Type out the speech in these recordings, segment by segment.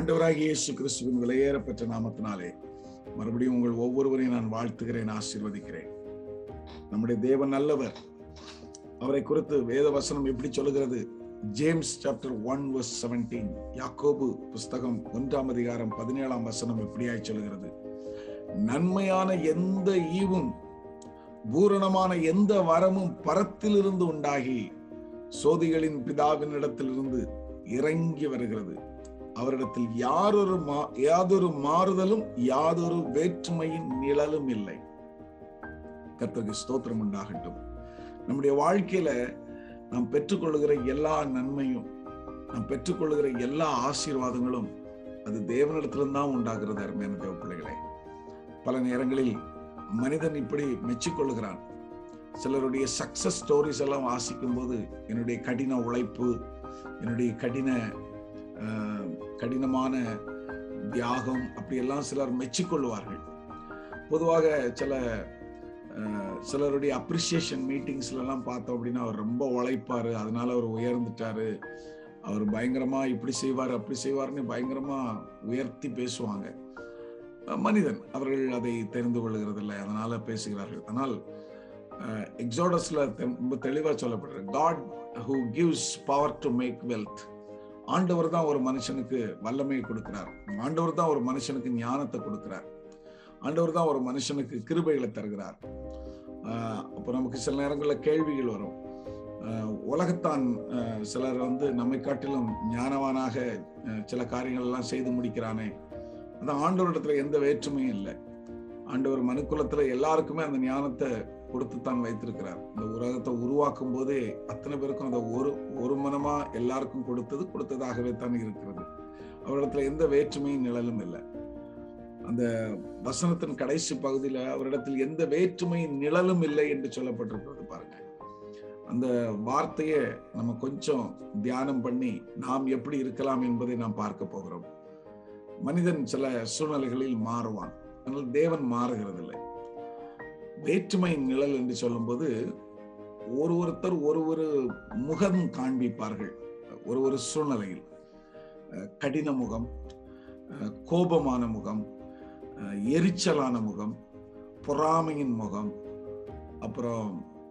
ஆண்டவராகிய இயேசு கிறிஸ்துவின் விலையேறப்பெற்ற நாமத்தினாலே மறுபடியும் உங்கள் ஒவ்வொருவரையும் நான் வாழ்த்துகிறேன் ஆசீர்வதிக்கிறேன் நம்முடைய தேவன் நல்லவர் அவரை குறித்து வேத வசனம் எப்படி சொல்லுகிறது James chapter one verse seventeen யாக்கோபு புஸ்தகம் ஒன்றாம் அதிகாரம் பதினேழாம் வசனம் எப்படியாய் சொல்லுகிறது நன்மையான எந்த ஈவும் பூரணமான எந்த வரமும் பரத்திலிருந்து உண்டாகி சோதிகளின் பிதாவினிடத்திலிருந்து இறங்கி வருகிறது அவரிடத்தில் யாரொரு மா யாதொரு மாறுதலும் யாதொரு வேற்றுமையின் நிழலும் இல்லை கர்த்தருக்கு ஸ்தோத்திரம் உண்டாகட்டும் நம்முடைய வாழ்க்கையில நாம் பெற்றுக்கொள்ளுகிற எல்லா நன்மையும் நாம் பெற்றுக்கொள்ளுகிற எல்லா ஆசீர்வாதங்களும் அது தேவனிடத்திலிருந்து தான் உண்டாகிறது அருமையான தேவ பிள்ளைகளே பல நேரங்களில் மனிதன் இப்படி மெச்சிக்கொள்ளுகிறான் சிலருடைய சக்சஸ் ஸ்டோரிஸ் எல்லாம் வாசிக்கும் போது என்னுடைய கடின உழைப்பு என்னுடைய கடின கடினமான தியாகம் அப்படியெல்லாம் சிலர் மெச்சிக்கொள்வார்கள் பொதுவாக சில சிலருடைய அப்ரிசியேஷன் மீட்டிங்ஸ்ல எல்லாம் பார்த்தோம் அப்படின்னா அவர் ரொம்ப உழைப்பாரு அதனால அவர் உயர்ந்துட்டாரு அவர் பயங்கரமா இப்படி செய்வார் அப்படி செய்வார்னு பயங்கரமா உயர்த்தி பேசுவாங்க மனிதன் அவர்கள் அதை தெரிந்து கொள்கிறது இல்லை அதனால பேசுகிறார்கள் ஆனால் எக்ஸோடஸ்ல ரொம்ப தெளிவா சொல்லப்படுறது God who gives power to make wealth ஆண்டவர் தான் ஒரு மனுஷனுக்கு வல்லமையை கொடுக்கிறார் ஆண்டவர் தான் ஒரு மனுஷனுக்கு ஞானத்தை கொடுக்கிறார் ஆண்டவர் தான் ஒரு மனுஷனுக்கு கிருபைகளை தருகிறார் அப்போ நமக்கு சில நேரங்களில் கேள்விகள் வரும் உலகத்தான் சிலர் வந்து நம்மை காட்டிலும் ஞானவானாக சில காரியங்கள் எல்லாம் செய்து முடிக்கிறானே அந்த ஆண்டவரிடத்துல எந்த வேற்றுமையும் இல்லை ஆண்டவர் மனுக்குலத்துல எல்லாருக்குமே அந்த ஞானத்தை கொடுத்து தான் வைத்திருக்கிறார் இந்த உலகத்தை உருவாக்கும் போதே அத்தனை பேருக்கும் அந்த ஒரு ஒரு மனமா எல்லாருக்கும் கொடுத்தது கொடுத்ததாகவே தான் இருக்கிறது அவரிடத்துல எந்த வேற்றுமையும் நிழலும் இல்லை அந்த வசனத்தின் கடைசி பகுதியில அவரிடத்தில் எந்த வேற்றுமையின் நிழலும் இல்லை என்று சொல்லப்பட்டிருக்கிறது பாருங்க அந்த வார்த்தையை நம்ம கொஞ்சம் தியானம் பண்ணி நாம் எப்படி இருக்கலாம் என்பதை நாம் பார்க்க போகிறோம் மனிதன் சில சூழ்நிலைகளில் மாறுவான் ஆனால் தேவன் மாறுகிறது இல்லை வேற்றுமை நிழல் என்று சொல்லும்போது ஒரு ஒருத்தர் ஒரு ஒரு முகம் காண்பிப்பார்கள் ஒரு ஒரு சூழ்நிலையில் கடின முகம் கோபமான முகம் எரிச்சலான முகம் பொறாமையின் முகம் அப்புறம்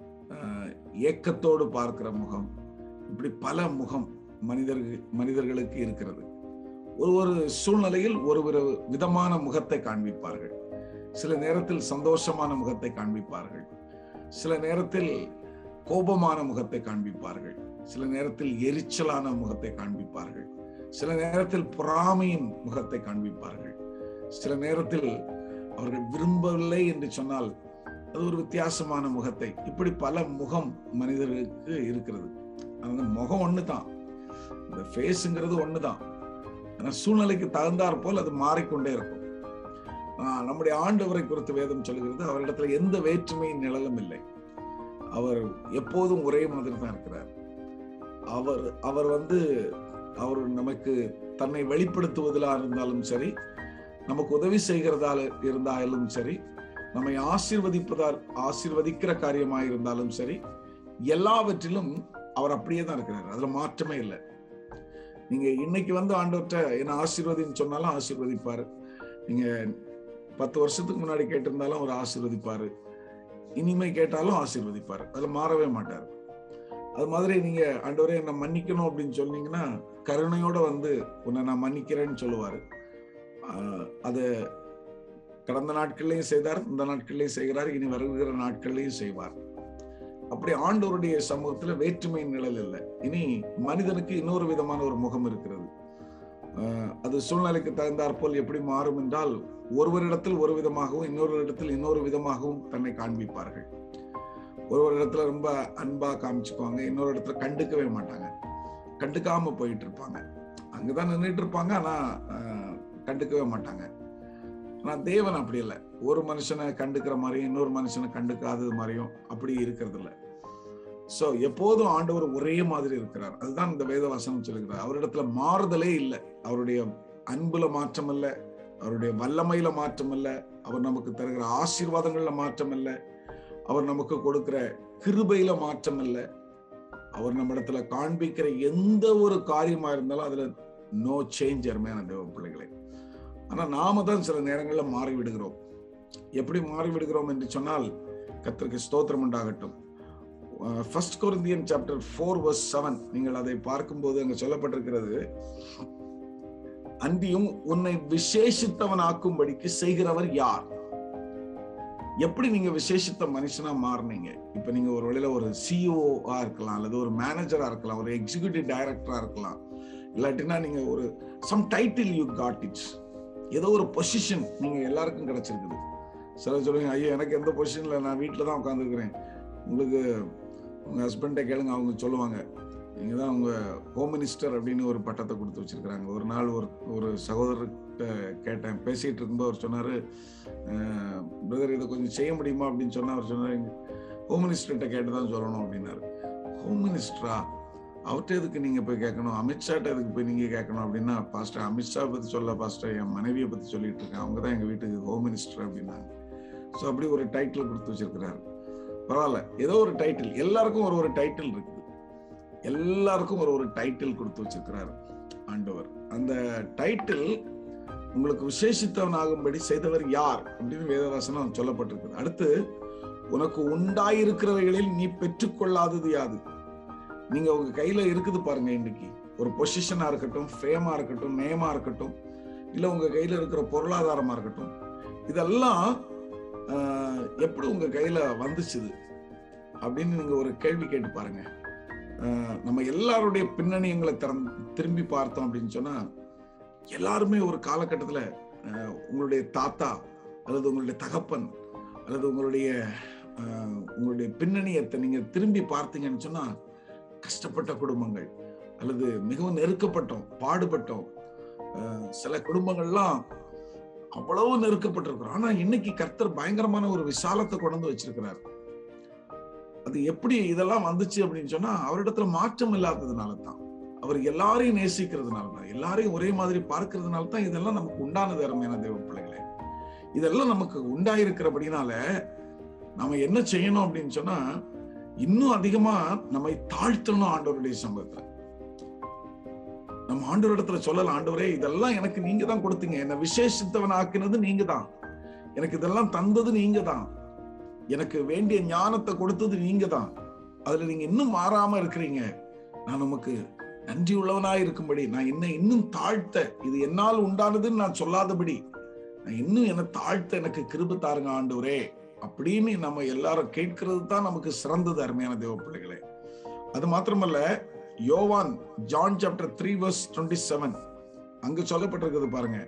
ஏக்கத்தோடு பார்க்கிற முகம் இப்படி பல முகம் மனிதர்கள் மனிதர்களுக்கு இருக்கிறது ஒரு ஒரு சூழ்நிலையில் ஒரு ஒரு விதமான முகத்தை காண்பிப்பார்கள் சில நேரத்தில் சந்தோஷமான முகத்தை காண்பிப்பார்கள் சில நேரத்தில் கோபமான முகத்தை காண்பிப்பார்கள் சில நேரத்தில் எரிச்சலான முகத்தை காண்பிப்பார்கள் சில நேரத்தில் பொறாமையின் முகத்தை காண்பிப்பார்கள் சில நேரத்தில் அவர்கள் விரும்பவில்லை என்று சொன்னால் அது ஒரு வித்தியாசமான முகத்தை இப்படி பல முகம் மனிதர்களுக்கு இருக்கிறது அந்த முகம் ஒண்ணுதான் இந்த ஃபேஸுங்கிறது ஒண்ணுதான் ஆனா சூழ்நிலைக்கு தகுந்தாற் போல் அது மாறிக்கொண்டே இருக்கும் நம்முடைய ஆண்டவரை குறித்து வேதம் சொல்கிறது அவரிடத்துல எந்த வேற்றுமையின் நிழலும் இல்லை அவர் எப்போதும் ஒரே மாதிரி தான் இருக்கிறார் அவர் அவர் வந்து அவர் நமக்கு தன்னை வெளிப்படுத்துவதிலா இருந்தாலும் சரி நமக்கு உதவி செய்கிறதால இருந்தாலும் சரி நம்மை ஆசீர்வதிப்பதால் ஆசீர்வதிக்கிற காரியமாக இருந்தாலும் சரி எல்லாவற்றிலும் அவர் அப்படியே தான் இருக்கிறார் அதுல மாற்றமே இல்லை நீங்க இன்னைக்கு வந்து ஆண்டவர்கிட்ட என்ன ஆசீர்வதின்னு சொன்னாலும் ஆசீர்வதிப்பாரு நீங்க பத்து வருஷத்துக்கு முன்னாடி கேட்டிருந்தாலும் அவர் ஆசீர்வதிப்பாரு இனிமை கேட்டாலும் ஆசீர்வதிப்பாரு அதுல மாறவே மாட்டார் அது மாதிரி நீங்க ஆண்டவரே என்ன மன்னிக்கணும் அப்படின்னு சொன்னீங்கன்னா கருணையோட வந்து உன்னை நான் மன்னிக்கிறேன்னு சொல்லுவாரு அது கடந்த நாட்கள்லையும் செய்தார் இந்த நாட்கள்லையும் செய்கிறார் இனி வருகிற நாட்கள்லையும் செய்வார் அப்படி ஆண்டவருடைய சமூகத்துல வேற்றுமை நிழல் இல்லை இனி மனிதனுக்கு இன்னொரு விதமான ஒரு முகம் இருக்கிறது அது சூழ்நிலைக்கு தகுந்தாற் போல் எப்படி மாறும் என்றால் ஒருவரிடத்தில் ஒரு விதமாகவும் இன்னொரு இடத்தில் இன்னொரு விதமாகவும் தன்னை காண்பிப்பார்கள் ஒரு ஒரு இடத்துல ரொம்ப அன்பா காமிச்சுக்குவாங்க இன்னொரு இடத்துல கண்டுக்கவே மாட்டாங்க கண்டுக்காம போயிட்டு இருப்பாங்க அங்கதான் நின்றுட்டு இருப்பாங்க ஆனா கண்டுக்கவே மாட்டாங்க ஆனா தேவன் அப்படி இல்லை ஒரு மனுஷனை கண்டுக்கிற மாதிரியும் இன்னொரு மனுஷனை கண்டுக்காதது மாதிரியும் அப்படி இருக்கிறது இல்லை சோ எப்போதும் ஆண்டவர் ஒரே மாதிரி இருக்கிறார் அதுதான் இந்த வேத வசனம் சொல்லுகிறார் அவரிடத்துல மாறுதலே இல்லை அவருடைய அன்புல மாற்றம் இல்லை அவருடைய வல்லமையில மாற்றம் இல்லை அவர் நமக்கு தருகிற ஆசீர்வாதங்கள்ல மாற்றம் இல்லை அவர் நமக்கு கொடுக்கிற கிருபையில மாற்றம் இல்லை அவர் நம்ம இடத்துல காண்பிக்கிற எந்த ஒரு காரியமா இருந்தாலும் அதுல நோ சேஞ்ச் அருமையான தேவ பிள்ளைகளே ஆனா நாம தான் சில நேரங்களில் மாறி விடுகிறோம் எப்படி மாறி விடுகிறோம் என்று சொன்னால் கர்த்தருக்கு ஸ்தோத்திரம் உண்டாகட்டும் first Corinthian chapter four verse seven நீங்கள் அதை பார்க்கும்போது அங்க சொல்லப்பட்டிருக்கிறது அன்றியும் உன்னை விசேஷித்தவன் ஆக்கும்படிக்கு செய்கிறவர் யார் எப்படி நீங்க விசேஷித்த மனுஷனா மாறுனீங்க இப்ப நீங்க ஒரு வேளையில ஒரு சிஓஆ இருக்கலாம் அல்லது ஒரு மேனேஜரா இருக்கலாம் ஒரு எக்ஸிகியூட்டிவ் டைரக்டரா இருக்கலாம் இல்லாட்டினா நீங்க ஒரு some title you got it ஏதோ ஒரு பொசிஷன் நீங்க எல்லாருக்கும் கிடைச்சிருக்குது சிலர் சொல்லுங்க ஐயோ எனக்கு எந்த பொசிஷன்ல நான் வீட்டில் தான் உட்காந்துருக்கிறேன் உங்களுக்கு உங்க ஹஸ்பண்டை கேளுங்க அவங்க சொல்லுவாங்க நீங்க தான் உங்க ஹோம் மினிஸ்டர் அப்படின்னு ஒரு பட்டத்தை கொடுத்து வச்சிருக்கிறாங்க ஒரு நாள் ஒரு ஒரு சகோதரர்கிட்ட கேட்டேன் பேசிட்டு இருக்கும்போது அவர் சொன்னாரு பிரதர் இதை கொஞ்சம் செய்ய முடியுமா அப்படின்னு சொன்னா அவர் சொன்னாரு ஹோம் மினிஸ்டர்கிட்ட கேட்டு தான் சொல்லணும் அப்படின்னாரு ஹோம் மினிஸ்டரா அவர்கிட்ட எதுக்கு நீங்க போய் கேட்கணும் அமித்ஷாட்ட எதுக்கு போய் நீங்க கேட்கணும் அப்படின்னா பாஸ்டர் அமித்ஷா பத்தி சொல்ல பாஸ்டர் என் மனைவியை பத்தி சொல்லிட்டு இருக்கேன் அவங்க தான் எங்க வீட்டுக்கு ஹோம் மினிஸ்டர் அப்படின்னாங்க ஸோ அப்படி ஒரு டைட்டில் கொடுத்து வச்சிருக்கிறாரு பரவாயில்ல ஏதோ ஒரு டைட்டில் எல்லாருக்கும் ஒரு ஒரு டைட்டில் இருக்குது எல்லாருக்கும் ஒரு ஒரு டைட்டில் கொடுத்து வச்சிருக்கிறாரு ஆண்டவர் அந்த டைட்டில் உங்களுக்கு விசேஷித்தவன் ஆகும்படி செய்தவர் யார் அப்படின்னு வேதவாசனம் சொல்லப்பட்டிருக்குது அடுத்து உனக்கு உண்டாயிருக்கிறவைகளில் நீ பெற்றுக்கொள்ளாதது யாது நீங்க உங்க கையில இருக்குது பாருங்க இன்னைக்கு ஒரு பொசிஷனா இருக்கட்டும் ஃபேமா இருக்கட்டும் நேமா இருக்கட்டும் இல்ல உங்க கையில இருக்கிற பொருளாதாரமா இருக்கட்டும் இதெல்லாம் எப்படி உங்க கையில வந்துச்சுது அப்படின்னு நீங்க ஒரு கேள்வி கேட்டு பாருங்க நம்ம எல்லாருடைய பின்னணியங்களை திறந்து திரும்பி பார்த்தோம் அப்படின்னு சொன்னா எல்லாருமே ஒரு காலகட்டத்துல உங்களுடைய தாத்தா அல்லது உங்களுடைய தகப்பன் அல்லது உங்களுடைய உங்களுடைய பின்னணியத்தை நீங்க திரும்பி பார்த்தீங்கன்னு சொன்னா கஷ்டப்பட்ட குடும்பங்கள் அல்லது மிகவும் நெருக்கப்பட்டோம் பாடுபட்டோம் சில குடும்பங்கள்லாம் அவ்வளவு நெருக்கப்பட்டிருக்கிறோம் ஆனா இன்னைக்கு கர்த்தர் பயங்கரமான ஒரு விசாலத்தை கொண்டு வச்சிருக்கிறார் அது எப்படி இதெல்லாம் வந்துச்சு அப்படின்னு சொன்னா அவரிடத்துல மாற்றம் இல்லாததுனால தான் அவர் எல்லாரையும் நேசிக்கிறதுனால தான் எல்லாரையும் ஒரே மாதிரி பார்க்கறதுனால தான் இதெல்லாம் நமக்கு உண்டானது அருமையான தேவ பிள்ளைகளே இதெல்லாம் நமக்கு உண்டாயிருக்கிறபடினால நம்ம என்ன செய்யணும் அப்படின்னு சொன்னா இன்னும் அதிகமா நம்மை தாழ்த்தணும் ஆண்டவருடைய சம்பவத்துல நம்ம ஆண்டவர் இடத்துல சொல்லலாம் ஆண்டவரே இதெல்லாம் எனக்கு நீங்க தான் கொடுத்தீங்க என்ன விசேஷித்தவன் ஆக்கினது நீங்க தான் எனக்கு இதெல்லாம் தந்தது நீங்க தான் எனக்கு வேண்டிய ஞானத்தை கொடுத்தது நீங்க தான் அதுல நீங்க இன்னும் மாறாம இருக்கிறீங்க நான் நமக்கு நன்றி உள்ளவனா இருக்கும்படி நான் என்ன இன்னும் தாழ்த்த இது என்னால் உண்டானதுன்னு நான் சொல்லாதபடி நான் இன்னும் என்ன தாழ்த்த எனக்கு கிருப தாருங்க ஆண்டவரே அப்படின்னு நம்ம எல்லாரும் கேட்கிறது தான் நமக்கு சிறந்தது அருமையான தேவ பிள்ளைகளே அது மாத்திரமல்ல யோவான் John chapter three verse twenty seven அங்கு சொல்லப்பட்டிருக்கிறது பாருங்க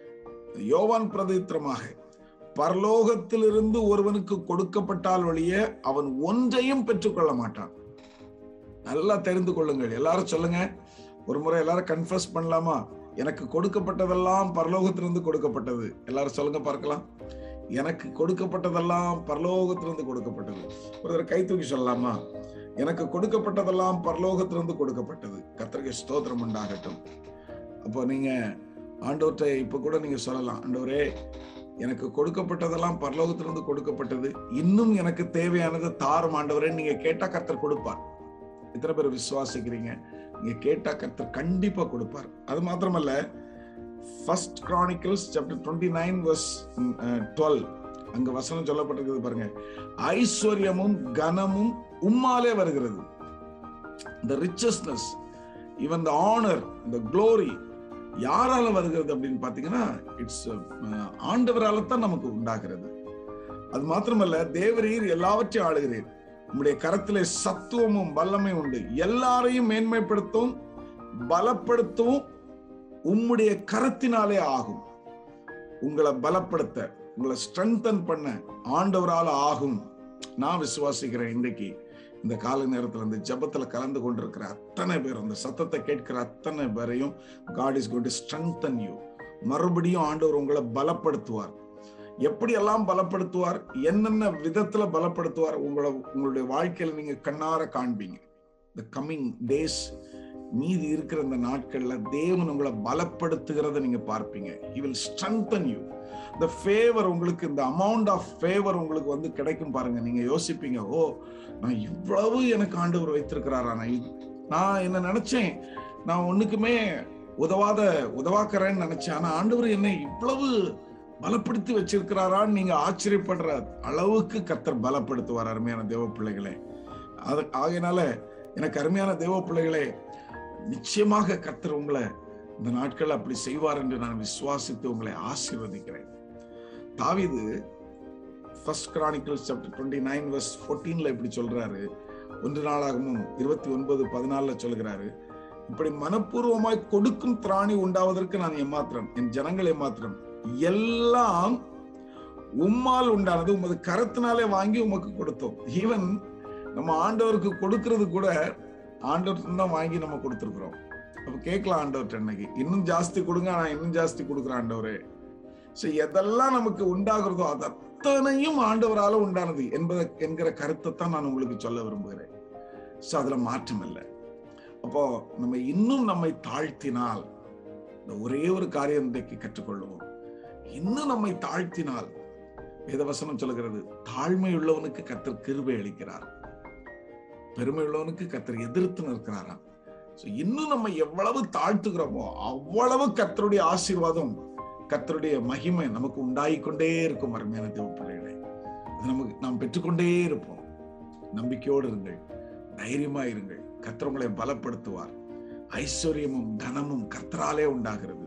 யோவான் பிரதித்திரமாக பரலோகத்திலிருந்து ஒருவனுக்கு கொடுக்கப்பட்டால் வழிய அவன் ஒன்றையும் பெற்றுக்கொள்ள மாட்டான் நல்லா தெரிந்து கொள்ளுங்கள் எல்லாரும் சொல்லுங்க ஒரு முறை எல்லாரும் கன்ஃபர்ஸ் பண்ணலாமா எனக்கு கொடுக்கப்பட்டதெல்லாம் பரலோகத்திலிருந்து கொடுக்கப்பட்டது எல்லாரும் சொல்லுங்க பார்க்கலாம் எனக்கு கொடுக்கப்பட்டதெல்லாம் பரலோகத்திலிருந்து கொடுக்கப்பட்டது ஒரு கை தூக்கி சொல்லலாமா எனக்கு கொடுக்கப்பட்டதெல்லாம் பரலோகத்திலிருந்து கொடுக்கப்பட்டது கத்திரிக்கை ஸ்தோத்திரம் உண்டாகட்டும் அப்போ நீங்க ஆண்டவர்கிட்ட இப்ப கூட நீங்க சொல்லலாம் ஆண்டவரே எனக்கு கொடுக்கப்பட்டதெல்லாம் பரலோகத்திலிருந்து கொடுக்கப்பட்டது இன்னும் எனக்கு தேவையானது தாரும் ஆண்டவரே நீங்க கேட்டா கர்த்தர் கொடுப்பார் இத்தனை பேர் விசுவாசிக்கிறீங்க நீங்க கேட்டா கர்த்தர் கண்டிப்பா கொடுப்பார் அது மாத்திரமல்ல first Chronicles chapter twenty nine verse twelve அங்க வசனம் சொல்லப்பட்டிருக்கிறது பாருங்க ஐஸ்வர்யமும் கனமும் உம்மாலே வருகிறது இந்த ரிச்சஸ்னஸ் ஈவன் த ஆனர் இந்த க்ளோரி யாரால வருகிறது அப்படின்னு பாத்தீங்கன்னா இட்ஸ் ஆண்டவரால தான் நமக்கு உண்டாகிறது அது மாத்திரமல்ல தேவரீர் எல்லாவற்றையும் ஆளுகிறீர் உங்களுடைய கரத்திலே சத்துவமும் வல்லமை உண்டு எல்லாரையும் மேன்மைப்படுத்தும் பலப்படுத்தும் உம்முடைய கரத்தினாலே ஆகும் உங்களை பலப்படுத்த உங்களை ஸ்ட்ரென்தன் பண்ண ஆண்டவரால ஆகும் நான் விசுவாசிக்கிறேன் இன்றைக்கு இந்த கால நேரத்துல இந்த ஜபத்துல கலந்து கொண்டிருக்கிற அத்தனை பேர் அந்த சத்தத்தை கேட்கிற அத்தனை பேரையும் God is good strengthen you மறுபடியும் ஆண்டவர் உங்களை பலப்படுத்துவார் எப்படி எல்லாம் பலப்படுத்துவார் என்னென்ன விதத்துல பலப்படுத்துவார் உங்களை உங்களுடைய வாழ்க்கையில நீங்க கண்ணார காண்பீங்க த கம்மிங் டேஸ் மீதி இருக்கிற இந்த நாட்கள்ல தேவன் உங்களை பலப்படுத்துகிறத நீங்க பார்ப்பீங்க ஹி வில் ஸ்ட்ரென்தன் யூ இந்த ஃபேவர் உங்களுக்கு இந்த அமௌண்ட் ஆஃப் ஃபேவர் உங்களுக்கு வந்து கிடைக்கும் பாருங்க நீங்க யோசிப்பீங்க ஓ நான் இவ்வளவு எனக்கு ஆண்டவர் வைத்திருக்கிறாரா நான் நான் என்ன நினைச்சேன் நான் ஒண்ணுக்குமே உதவாத உதவாக்கறேன்னு நினைச்சேன் ஆனா ஆண்டவர் என்னை இவ்வளவு பலப்படுத்தி வச்சிருக்கிறாரான்னு நீங்க ஆச்சரியப்படுற அளவுக்கு கத்தர் பலப்படுத்துவார் அருமையான தேவ பிள்ளைகளே அது ஆகையினால எனக்கு அருமையான தேவ பிள்ளைகளே நிச்சயமாக கத்தர் உங்களை இந்த நாட்கள் அப்படி செய்வார் என்று நான் விசுவாசித்து உங்களை ஆசீர்வதிக்கிறேன் தாவீது first Chronicles chapter twenty nine verse ஃபோர்டீன்ல இப்படி சொல்றாரு ஒன்று நாளாகவும் இருபத்தி ஒன்பது பதினாலுல சொல்கிறாரு இப்படி மனப்பூர்வமாய் கொடுக்கும் திராணி உண்டாவதற்கு நான் ஏமாத்திரம் என் ஜனங்கள் ஏமாத்திரம் எல்லாம் உம்மால் உண்டானது உமது கரத்தினாலே வாங்கி உமக்கு கொடுத்தோம் ஈவன் நம்ம ஆண்டவருக்கு கொடுக்கிறது கூட ஆண்டவர்கிட்ட தான் வாங்கி நம்ம கொடுத்துருக்குறோம் அப்ப கேட்கலாம் ஆண்டவர்கிட்ட இன்னைக்கு இன்னும் ஜாஸ்தி கொடுங்க நான் இன்னும் ஜாஸ்தி கொடுக்குறேன் ஆண்டவரே சோ எதெல்லாம் நமக்கு உண்டாகிறதோ அது அத்தனையும் ஆண்டவரால உண்டானது என்பதை என்கிற கருத்தை தான் நான் உங்களுக்கு சொல்ல விரும்புகிறேன் சோ அதுல மாற்றம் இல்லை அப்போ நம்ம இன்னும் நம்மை தாழ்த்தினால் இந்த ஒரே ஒரு காரியம் இன்றைக்கு கற்றுக்கொள்ளுவோம் இன்னும் நம்மை தாழ்த்தினால் வேதவசனம் சொல்லுகிறது தாழ்மை உள்ளவனுக்கு கத்தர் கிருபை அளிக்கிறார் பெருமை உள்ளவனுக்கு கத்தர் எதிர்த்து நிற்கிறாராம் So, இன்னும் நம்ம எவ்வளவு தாழ்த்துகிறோமோ அவ்வளவு கத்தருடைய ஆசீர்வாதம் கத்தருடைய மகிமை நமக்கு உண்டாகி கொண்டே இருக்கும் அருமையான தேவ பிள்ளைகளே அது நமக்கு நாம் பெற்றுக்கொண்டே இருப்போம் நம்பிக்கையோடு இருங்கள் தைரியமா இருங்கள் கத்தர் உங்களை பலப்படுத்துவார் ஐஸ்வர்யமும் தனமும் கத்தராலே உண்டாகிறது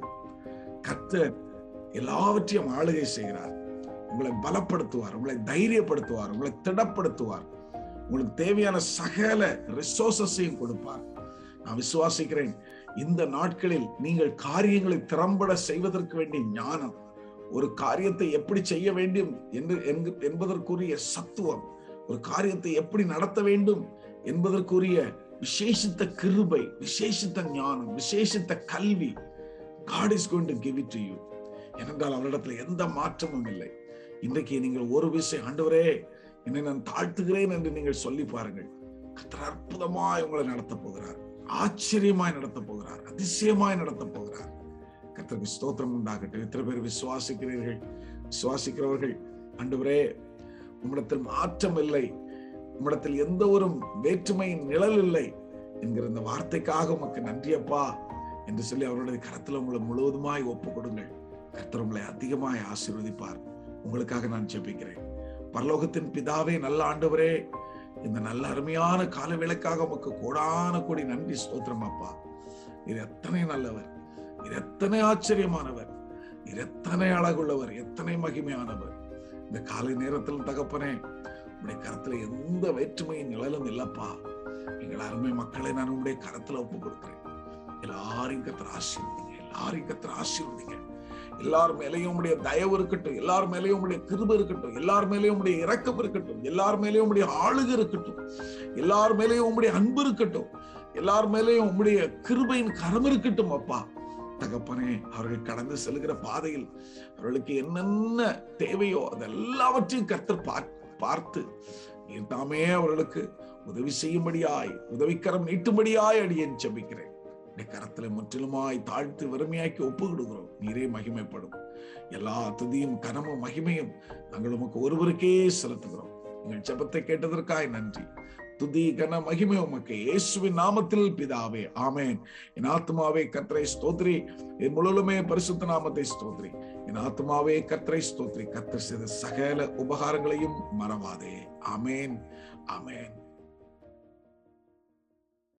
கத்தர் எல்லாவற்றையும் ஆளுகை செய்கிறார் உங்களை பலப்படுத்துவார் உங்களை தைரியப்படுத்துவார் உங்களை திடப்படுத்துவார் உங்களுக்கு தேவையான சகல ரிசோர்சஸையும் கொடுப்பார் நான் விசுவாசிக்கிறேன் இந்த நாட்களில் நீங்கள் காரியங்களை திறம்பட செய்வதற்கு வேண்டிய ஞானம் ஒரு காரியத்தை எப்படி செய்ய வேண்டும் என்று என்கு- என்பதற்குரிய சத்துவம் ஒரு காரியத்தை எப்படி நடத்த வேண்டும் என்பதற்குரிய விசேஷித்த கிருபை விசேஷித்த ஞானம் விசேஷித்த கல்வி God is going to give it to you ஏனென்றால் அவரிடத்துல எந்த மாற்றமும் இல்லை இன்றைக்கு நீங்கள் ஒரு விஷயம் ஆண்டவரே என்னை நான் தாழ்த்துகிறேன் என்று நீங்கள் சொல்லி பாருங்கள் கர்த்தர் அற்புதமாய் உங்களை நடத்த போகிறார் ஆச்சரியமாய் நடத்த போகிறார் அதிசயமாய் நடத்த போகிறார் கர்த்தருக்கு ஸ்தோத்திரம் உண்டாகட்டும் எத்தனை பேர் விசுவாசிக்கிறீர்கள் விசுவாசிக்கிறவர்கள் ஆண்டவரே உம்மிடத்தில் மாற்றம் இல்லை உம்மிடத்தில் எந்த ஒரு வேற்றுமையின் நிழல் இல்லை என்கிற இந்த வார்த்தைக்காக உமக்கு நன்றியப்பா என்று சொல்லி அவருடைய கரத்துல உங்களை முழுவதுமாய் ஒப்பு கொடுங்கள் கர்த்தர் உங்களை அதிகமாய் ஆசீர்வதிப்பார் உங்களுக்காக நான் ஜெபிக்கிறேன் பரலோகத்தின் பிதாவே நல்ல ஆண்டவரே இந்த நல்ல அருமையான கால விளக்காக உமக்கு கோடான கோடி நன்றி ஸ்தோத்திரம் அப்பா இது எத்தனை நல்லவர் இது எத்தனை ஆச்சரியமானவர் இது எத்தனை அழகுள்ளவர் எத்தனை மகிமையானவர் இந்த காலை நேரத்தில் தகப்பனே உடைய கரத்துல எந்த வேற்றுமையின் நிழலும் இல்லப்பா எங்கள் அருமை மக்களை நான் உங்களுடைய கரத்துல ஒப்பு கொடுக்கிறேன் எல்லாரையும் கத்திர ஆசீர்வதிங்க எல்லாரையும் கத்திர ஆசீர்வதிங்க எல்லார் மேலேயும் உடைய தயவு இருக்கட்டும் எல்லார் மேலேயும் உடைய கிருப இருக்கட்டும் எல்லார் மேலேயும் உடைய இரக்கம் இருக்கட்டும் எல்லார் மேலேயும் உடைய ஆளுக இருக்கட்டும் எல்லார் மேலேயும் உம்முடைய அன்பு இருக்கட்டும் எல்லார் மேலேயும் உம்முடைய கிருபையின் கரம் இருக்கட்டும் அப்பா தகப்பனே அவர்கள் கடந்து செல்கிற பாதையில் அவர்களுக்கு என்னென்ன தேவையோ அதெல்லாவற்றையும் கர்த்தர் பார்- பார்த்து நீர் தாமே அவர்களுக்கு உதவி செய்யும்படியாய் உதவிக்கரம் நீட்டும்படியாய் அடியேன் ஜெபிக்கிறேன் உடைய கரத்துல முற்றிலுமாய் தாழ்த்து வறுமையாக்கி ஒப்பு கொடுக்கிறோம் நீரே மகிமைப்படும் எல்லா துதியும் கனமும் மகிமையும் நாங்கள் உமக்கு ஒருவருக்கே செலுத்துகிறோம் எங்கள் ஜெபத்தை கேட்டதற்காய் நன்றி துதி கன மகிமை உமக்கு இயேசுவின் நாமத்தில் பிதாவே ஆமென் என் ஆத்மாவே கர்த்தரை ஸ்தோத்ரி என் முழுலுமே பரிசுத்த நாமத்தை ஸ்தோத்ரி என் ஆத்மாவே கர்த்தரை ஸ்தோத்ரி கர்த்தர் செய்த சகல உபகாரங்களையும் மறவாதே ஆமென் ஆமென்